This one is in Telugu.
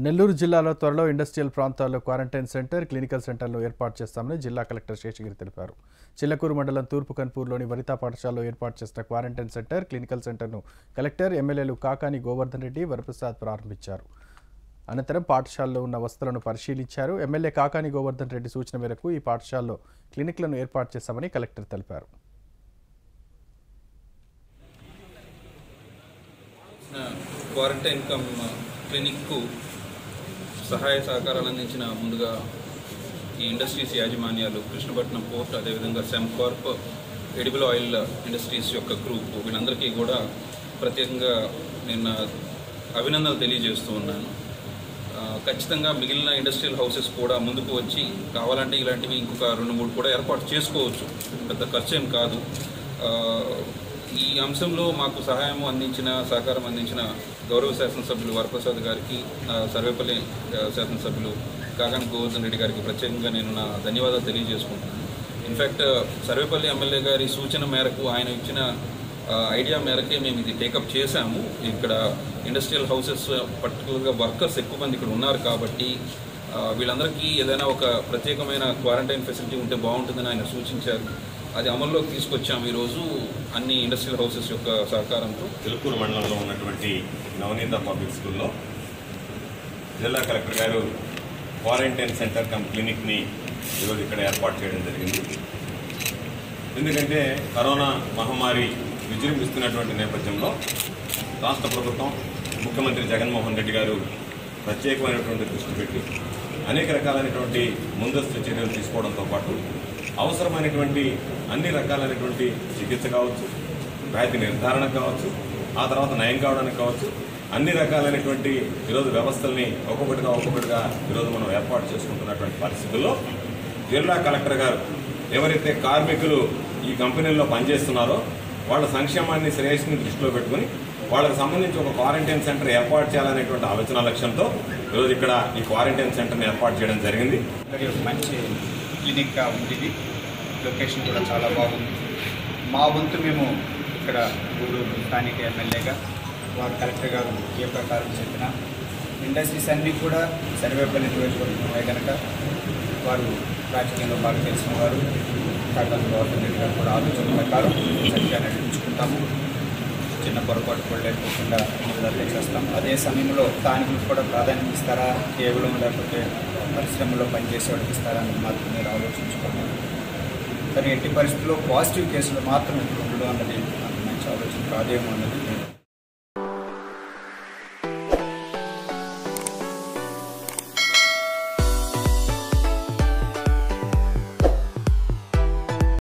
నెల్లూరు జిల్లాలో త్వరలో ఇండస్ట్రియల్ ప్రాంతాల్లో క్వారంటైన్ సెంటర్ క్లినికల్ సెంటర్ను ఏర్పాటు చేస్తామని జిల్లా కలెక్టర్ శేషగిరి తెలిపారు చిల్లకూరు మండలం తూర్పు కన్పూర్లోని వనితా పాఠశాలలో ఏర్పాటు చేసిన క్వారంటైన్ సెంటర్ క్లినికల్ సెంటర్ను కలెక్టర్ ఎమ్మెల్యేలు కాకాని గోవర్ధన్ రెడ్డి వరప్రసాద్ ప్రారంభించారు అనంతరం పాఠశాలలో ఉన్న వసతులను పరిశీలించారు ఎమ్మెల్యే కాకాని గోవర్ధన్ రెడ్డి సూచన మేరకు ఈ పాఠశాలలో క్లినిక్లను ఏర్పాటు చేశామని కలెక్టర్ తెలిపారు క్వారంటైన్ కమ్ క్లినిక్కు సహాయ సహకారాలు అందించిన ముందుగా ఈ ఇండస్ట్రీస్ యాజమాన్యాలు కృష్ణపట్నం పోర్ట్ అదేవిధంగా సెంకార్ప్ ఎడిబుల్ ఆయిల్ ఇండస్ట్రీస్ యొక్క గ్రూప్ వీళ్ళందరికీ కూడా ప్రత్యేకంగా నేను అభినందనలు తెలియజేస్తూ ఉన్నాను ఆ, ఖచ్చితంగా మిగిలిన ఇండస్ట్రియల్ హౌసెస్ కూడా ముందుకు వచ్చి కావాలంటే ఇలాంటివి ఇంకొక రెండు మూడు కూడా ఏర్పాటు చేసుకోవచ్చు పెద్ద ఖర్చు ఏం కాదు ఆ, ఈ అంశంలో మాకు సహాయం అందించిన సహకారం అందించిన గౌరవ శాసనసభ్యులు వరప్రసాద్ గారికి ఆ, సర్వేపల్లి ఆ, శాసనసభ్యులు కాకాని గోవర్ధన్ రెడ్డి గారికి ప్రత్యేకంగా నేను నా ధన్యవాదాలు తెలియజేసుకుంటున్నాను ఇన్ఫ్యాక్ట్ సర్వేపల్లి ఎమ్మెల్యే గారి సూచన మేరకు ఆయన ఇచ్చిన ఆ, ఐడియా మేరకే మేము ఇది టేకప్ చేశాము ఇక్కడ ఇండస్ట్రియల్ హౌసెస్ పర్టికులర్గా వర్కర్స్ ఎక్కువ మంది ఇక్కడ ఉన్నారు కాబట్టి ఆ, వీళ్ళందరికీ ఏదైనా ఒక ప్రత్యేకమైన క్వారంటైన్ ఫెసిలిటీ ఉంటే బాగుంటుందని ఆయన సూచించారు అది అమల్లోకి తీసుకొచ్చాము ఈరోజు అన్ని ఇండస్ట్రియల్ హౌసెస్ యొక్క సహకారంతో తిరుపూరు మండలంలో ఉన్నటువంటి నవనీత పబ్లిక్ స్కూల్లో జిల్లా కలెక్టర్ గారు క్వారంటైన్ సెంటర్ కమ్ క్లినిక్ని ఈరోజు ఇక్కడ ఏర్పాటు చేయడం జరిగింది ఎందుకంటే కరోనా మహమ్మారి విజృంభిస్తున్నటువంటి నేపథ్యంలో రాష్ట్ర ప్రభుత్వం ముఖ్యమంత్రి జగన్మోహన్ రెడ్డి గారు ప్రత్యేకమైనటువంటి దృష్టి పెట్టి అనేక రకాలైనటువంటి ముందస్తు చర్యలు తీసుకోవడంతో పాటు అవసరమైనటువంటి అన్ని రకాలైనటువంటి చికిత్స కావచ్చు వ్యాధి నిర్ధారణ కావచ్చు ఆ తర్వాత నయం కావడానికి కావచ్చు అన్ని రకాలైనటువంటి ఈరోజు వ్యవస్థల్ని ఒక్కొక్కటిగా ఒక్కొక్కటిగా ఈరోజు మనం ఏర్పాటు చేసుకుంటున్నటువంటి పరిస్థితుల్లో జిల్లా కలెక్టర్ గారు ఎవరైతే కార్మికులు ఈ కంపెనీల్లో పనిచేస్తున్నారో వాళ్ళ సంక్షేమాన్ని శ్రేయస్సుని దృష్టిలో పెట్టుకుని వాళ్ళకి సంబంధించి ఒక క్వారంటైన్ సెంటర్ ఏర్పాటు చేయాలనేటువంటి ఆలోచన లక్ష్యంతో ఈరోజు ఇక్కడ ఈ క్వారంటైన్ సెంటర్ని ఏర్పాటు చేయడం జరిగింది మరి ఒక మంచి క్లినిక్గా ఉంది ఇది లొకేషన్ కూడా చాలా బాగుంది మా వంతు మేము ఇక్కడ గూడూరు స్థానిక ఎమ్మెల్యేగా వారు కలెక్టర్ గారు ఏ ప్రకారం చెప్పిన ఇండస్ట్రీస్ అన్నీ కూడా సర్వేపల్లి నియోజకవర్గమే కనుక వారు రాజకీయంలో బాగా తెలిసిన వారు కాకాని గవర్నమెంట్ రెడ్డి గారు కూడా ఆలోచన ప్రకారం సరిగ్గా నడిపించుకుంటాము చిన్న పొరపాటు కూడా లేకోకుండా నిలుదల చేస్తాం అదే సమయంలో స్థానికులకు కూడా ప్రాధాన్యత ఇస్తారా కేవలం లేకపోతే పరిశ్రమలో పనిచేసే వాళ్ళకి ఇస్తారా అని మాత్రం మీరు ఆలోచించుకోండి కానీ ఎట్టి పరిస్థితుల్లో పాజిటివ్ కేసులు మాత్రం ఇప్పుడు ఉండడం అన్నది నాకు మంచి ఆలోచన కాదేమో అన్నది నేను